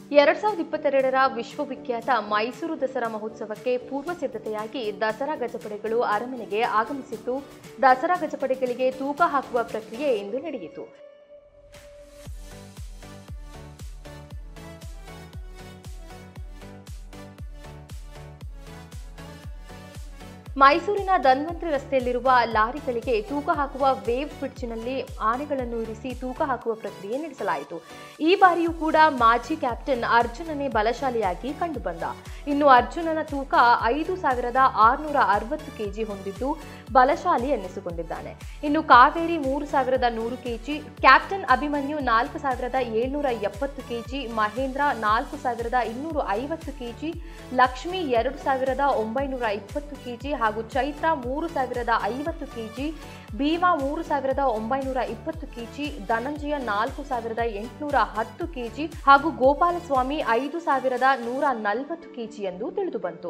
ಎರಡ್ ಸಾವಿರದ ಇಪ್ಪತ್ತೆರಡರ ವಿಶ್ವವಿಖ್ಯಾತ ಮೈಸೂರು ದಸರಾ ಮಹೋತ್ಸವಕ್ಕೆ ಪೂರ್ವ ಸಿದ್ಧತೆಯಾಗಿ ದಸರಾ ಗಜಪಡೆಗಳು ಅರಮನೆಗೆ ಆಗಮಿಸಿದ್ದು ದಸರಾ ಗಜಪಡೆಗಳಿಗೆ ತೂಕ ಹಾಕುವ ಪ್ರಕ್ರಿಯೆ ಇಂದು ನಡೆಯಿತು ಮೈಸೂರಿನ ಧನ್ವಂತರಿ ರಸ್ತೆಯಲ್ಲಿರುವ ಲಾರಿಗಳಿಗೆ ತೂಕ ಹಾಕುವ ವೇವ್ ಬ್ರಿಡ್ಜ್ನಲ್ಲಿ ಆನೆಗಳನ್ನು ಇರಿಸಿ ತೂಕ ಹಾಕುವ ಪ್ರಕ್ರಿಯೆ ನಡೆಸಲಾಯಿತು ಈ ಬಾರಿಯೂ ಕೂಡ ಮಾಜಿ ಕ್ಯಾಪ್ಟನ್ ಅರ್ಜುನನೇ ಬಲಶಾಲಿಯಾಗಿ ಕಂಡುಬಂದ ಇನ್ನು ಅರ್ಜುನನ ತೂಕ ಐದು ಸಾವಿರದ ಆರುನೂರ ಅರವತ್ತು ಕೆಜಿ ಹೊಂದಿದ್ದು ಬಲಶಾಲಿ ಎನ್ನಿಸಿಕೊಂಡಿದ್ದಾನೆ ಇನ್ನು ಕಾವೇರಿ ಮೂರು ಸಾವಿರದ ನೂರು ಕೆಜಿ ಕ್ಯಾಪ್ಟನ್ ಅಭಿಮನ್ಯು ನಾಲ್ಕು ಸಾವಿರದ ಏಳ್ನೂರ ಎಪ್ಪತ್ತು ಕೆಜಿ ಮಹೇಂದ್ರ ನಾಲ್ಕು ಸಾವಿರದ ಇನ್ನೂರ ಐವತ್ತು ಕೆಜಿ ಲಕ್ಷ್ಮಿ ಎರಡು ಸಾವಿರದ ಒಂಬೈನೂರ ಇಪ್ಪತ್ತು ಕೆಜಿ ಹಾಗೂ ಚೈತ್ರ ಮೂರು ಸಾವಿರದ ಐವತ್ತು ಕೆಜಿ ಭೀಮಾ ಮೂರು ಸಾವಿರದ ಒಂಬೈನೂರ ಇಪ್ಪತ್ತು ಕೆಜಿ ಧನಂಜಯ ನಾಲ್ಕು ಸಾವಿರದ ಎಂಟುನೂರ ಹತ್ತು ಕೆಜಿ ಹಾಗೂ ಗೋಪಾಲಸ್ವಾಮಿ ಐದು ಸಾವಿರದ ನೂರ ನಲವತ್ತು ಕೆಜಿ ಎಂದು ತಿಳಿದುಬಂತು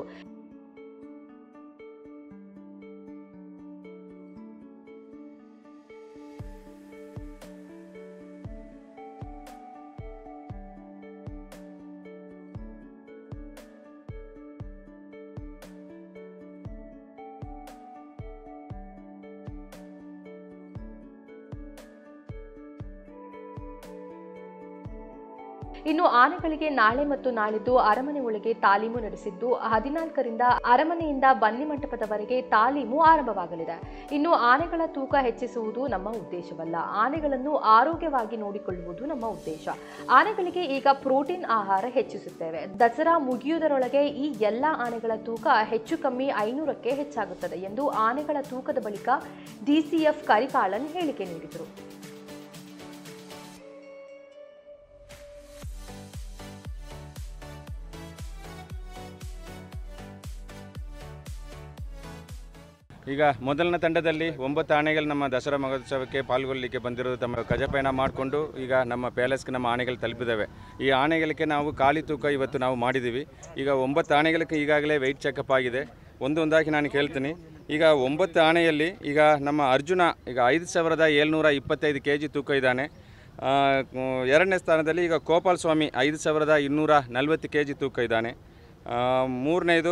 ಇನ್ನು ಆನೆಗಳಿಗೆ ನಾಳೆ ಮತ್ತು ನಾಳಿದ್ದು ಅರಮನೆ ಒಳಗೆ ತಾಲೀಮು ನಡೆಸಿದ್ದು ಹದಿನಾಲ್ಕರಿಂದ ಅರಮನೆಯಿಂದ ಬನ್ನಿ ಮಂಟಪದವರೆಗೆ ತಾಲೀಮು ಆರಂಭವಾಗಲಿದೆ ಇನ್ನು ಆನೆಗಳ ತೂಕ ಹೆಚ್ಚಿಸುವುದು ನಮ್ಮ ಉದ್ದೇಶವಲ್ಲ ಆನೆಗಳನ್ನು ಆರೋಗ್ಯವಾಗಿ ನೋಡಿಕೊಳ್ಳುವುದು ನಮ್ಮ ಉದ್ದೇಶ ಆನೆಗಳಿಗೆ ಈಗ ಪ್ರೋಟೀನ್ ಆಹಾರ ಹೆಚ್ಚಿಸುತ್ತೇವೆ ದಸರಾ ಮುಗಿಯುವುದರೊಳಗೆ ಈ ಎಲ್ಲ ಆನೆಗಳ ತೂಕ ಹೆಚ್ಚು ಕಮ್ಮಿ ಐನೂರಕ್ಕೆ ಹೆಚ್ಚಾಗುತ್ತದೆ ಎಂದು ಆನೆಗಳ ತೂಕದ ಬಳಿಕ ಡಿಸಿಎಫ್ ಕರಿಕಾಳನ್ ಹೇಳಿಕೆ ನೀಡಿದರು ಈಗ ಮೊದಲನೇ ತಂಡದಲ್ಲಿ ಒಂಬತ್ತು ಆನೆಗಳು ನಮ್ಮ ದಸರಾ ಮಹೋತ್ಸವಕ್ಕೆ ಪಾಲ್ಗೊಳ್ಳಲಿಕ್ಕೆ ಬಂದಿರೋದು ತಮ್ಮ ಗಜಪಯಣ ಮಾಡಿಕೊಂಡು ಈಗ ನಮ್ಮ ಪ್ಯಾಲೇಸ್ಗೆ ನಮ್ಮ ಆನೆಗಳು ತಲುಪಿದ್ದಾವೆ ಈ ಆನೆಗಳಿಗೆ ನಾವು ಖಾಲಿ ತೂಕ ಇವತ್ತು ನಾವು ಮಾಡಿದ್ದೀವಿ ಈಗ ಒಂಬತ್ತು ಆನೆಗಳಿಗೆ ಈಗಾಗಲೇ ವೆಯ್ಟ್ ಚೆಕಪ್ ಆಗಿದೆ ಒಂದು ಒಂದಾಗಿ ನಾನು ಕೇಳ್ತೀನಿ ಈಗ ಒಂಬತ್ತು ಆನೆಯಲ್ಲಿ ಈಗ ನಮ್ಮ ಅರ್ಜುನ ಈಗ ಐದು ಸಾವಿರದ ಏಳ್ನೂರ ಇಪ್ಪತ್ತೈದು ಕೆ ಜಿ ತೂಕ ಇದ್ದಾನೆ ಆ, ಮ್, ಎರಡನೇ ಸ್ಥಾನದಲ್ಲಿ ಈಗ ಗೋಪಾಲ್ ಸ್ವಾಮಿ ಐದು ಸಾವಿರದ ಇನ್ನೂರ ನಲವತ್ತು ಕೆ ಜಿ ತೂಕ ಇದ್ದಾನೆ ಆ, ಮೂರನೇದು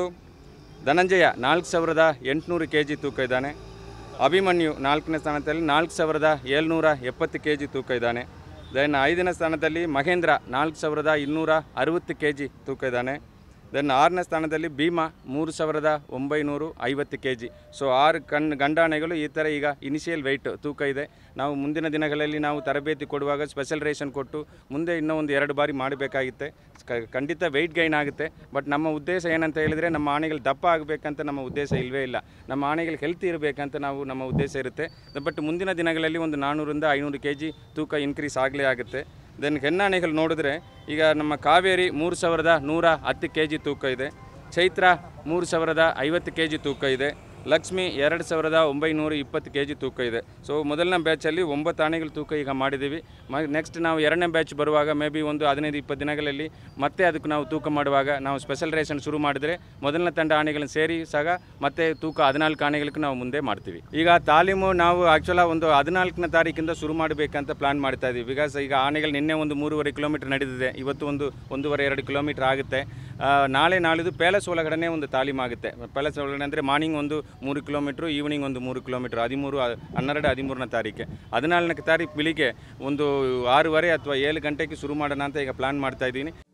ಧನಂಜಯ ನಾಲ್ಕು ಸಾವಿರದ ಎಂಟುನೂರು ಕೆ ಜಿ ತೂಕ ಇದ್ದಾನೆ ಅಭಿಮನ್ಯು ನಾಲ್ಕನೇ ಸ್ಥಾನದಲ್ಲಿ ನಾಲ್ಕು ಸಾವಿರದ ಏಳ್ನೂರ ಎಪ್ಪತ್ತು ಕೆ ಜಿ ತೂಕ ಇದ್ದಾನೆ ದೆನ್ ಐದನೇ ಸ್ಥಾನದಲ್ಲಿ ಮಹೇಂದ್ರ ನಾಲ್ಕು ಸಾವಿರದ ಇನ್ನೂರ ಅರುವತ್ತು ಕೆ ಜಿ ತೂಕ ಇದ್ದಾನೆ ದೆನ್ ಆರನೇ ಸ್ಥಾನದಲ್ಲಿ ಭೀಮಾ ಮೂರು ಸಾವಿರದ ಒಂಬೈನೂರು ಐವತ್ತು ಕೆ ಜಿ ಸೊ ಆರು ಕಣ್ ಗಂಡಾನೆಗಳು ಈ ಥರ ಈಗ ಇನಿಷಿಯಲ್ ವೆಯ್ಟ್ ತೂಕ ಇದೆ ನಾವು ಮುಂದಿನ ದಿನಗಳಲ್ಲಿ ನಾವು ತರಬೇತಿ ಕೊಡುವಾಗ ಸ್ಪೆಷಲ್ ರೇಷನ್ ಕೊಟ್ಟು ಮುಂದೆ ಇನ್ನೂ ಒಂದು ಎರಡು ಬಾರಿ ಮಾಡಬೇಕಾಗುತ್ತೆ ಕ- ಖಂಡಿತ ವೆಯ್ಟ್ ಗೈನ್ ಆಗುತ್ತೆ ಬಟ್ ನಮ್ಮ ಉದ್ದೇಶ ಏನಂತ ಹೇಳಿದರೆ ನಮ್ಮ ಆನೆಗಳು ದಪ್ಪ ಆಗಬೇಕಂತ ನಮ್ಮ ಉದ್ದೇಶ ಇಲ್ಲವೇ ಇಲ್ಲ ನಮ್ಮ ಆನೆಗಳು ಹೆಲ್ತಿ ಇರಬೇಕಂತ ನಾವು ನಮ್ಮ ಉದ್ದೇಶ ಇರುತ್ತೆ ಬಟ್ ಮುಂದಿನ ದಿನಗಳಲ್ಲಿ ಒಂದು ನಾನ್ನೂರಿಂದ ಐನೂರು ಕೆ ಜಿ ತೂಕ ಇನ್ಕ್ರೀಸ್ ಆಗಲೇ ಆಗುತ್ತೆ ದೆನ್ ಹೆಣ್ಣಾನೆಗಳು ನೋಡಿದ್ರೆ ಈಗ ನಮ್ಮ ಕಾವೇರಿ ಮೂರು ಸಾವಿರದ ನೂರ ಹತ್ತು ಕೆ ಜಿ ತೂಕ ಇದೆ ಚೈತ್ರ ಮೂರು ಸಾವಿರದ ಐವತ್ತು ಕೆ ಜಿ ತೂಕ ಇದೆ ಲಕ್ಷ್ಮಿ ಎರಡು ಸಾವಿರದ ಒಂಬೈನೂರ ಇಪ್ಪತ್ತು ಕೆ ಜಿ ತೂಕ ಇದೆ ಸೊ ಮೊದಲನೇ ಬ್ಯಾಚಲ್ಲಿ ಒಂಬತ್ತು ಆನೆಗಳು ತೂಕ ಈಗ ಮಾಡಿದ್ದೀವಿ ಮ ನೆಕ್ಸ್ಟ್ ನಾವು ಎರಡನೇ ಬ್ಯಾಚ್ ಬರುವಾಗ ಮೇ ಬಿ ಒಂದು ಹದಿನೈದು ಇಪ್ಪತ್ತು ದಿನಗಳಲ್ಲಿ ಮತ್ತೆ ಅದಕ್ಕೆ ನಾವು ತೂಕ ಮಾಡುವಾಗ ನಾವು ಸ್ಪೆಷಲ್ ರೇಷನ್ ಶುರು ಮಾಡಿದರೆ ಮೊದಲನೇ ತಂಡ ಆನೆಗಳನ್ನು ಸೇರಿ ಸಹ ಮತ್ತೆ ತೂಕ ಹದಿನಾಲ್ಕು ಆನೆಗಳಿಗೆ ನಾವು ಮುಂದೆ ಮಾಡ್ತೀವಿ ಈಗ ತಾಲೀಮು ನಾವು ಆ್ಯಕ್ಚುಲ ಒಂದು ಹದಿನಾಲ್ಕನೇ ತಾರೀಕಿಂದ ಶುರು ಮಾಡಬೇಕಂತ ಪ್ಲಾನ್ ಮಾಡ್ತಾ ಇದ್ದೀವಿ ಬಿಕಾಸ್ ಈಗ ಆನೆಗಳು ನಿನ್ನೆ ಒಂದು ಮೂರುವರೆ ಕಿಲೋಮೀಟರ್ ನಡೆದಿದೆ ಇವತ್ತು ಒಂದು ಒಂದೂವರೆ ಎರಡು ಕಿಲೋಮೀಟರ್ ಆಗುತ್ತೆ ಆ, ನಾಳೆ ನಾಳಿದ್ದು ಪ್ಯಾಲೇಸ್ ಒಳಗಡೆ ಒಂದು ತಾಲೀಮ್ ಆಗುತ್ತೆ ಪ್ಯಾಲೇಸ್ ಒಳಗಡೆ ಅಂದರೆ ಮಾರ್ನಿಂಗ್ ಒಂದು ಮೂರು ಕಿಲೋಮೀಟ್ರು ಈವ್ನಿಂಗ್ ಒಂದು ಮೂರು ಕಿಲೋಮೀಟ್ರ್ ಹದಿಮೂರು ಹ- ಹನ್ನೆರಡು ಹದಿಮೂರನೇ ತಾರೀಕೆ ಹದಿನಾಲ್ಕನೇ ತಾರೀಕು ಬೆಳಿಗ್ಗೆ ಒಂದು ಆರೂವರೆ ಅಥವಾ ಏಳು ಗಂಟೆಗೆ ಶುರು ಮಾಡೋಣ ಅಂತ ಈಗ ಪ್ಲಾನ್ ಮಾಡ್ತಾ ಇದ್ದೀನಿ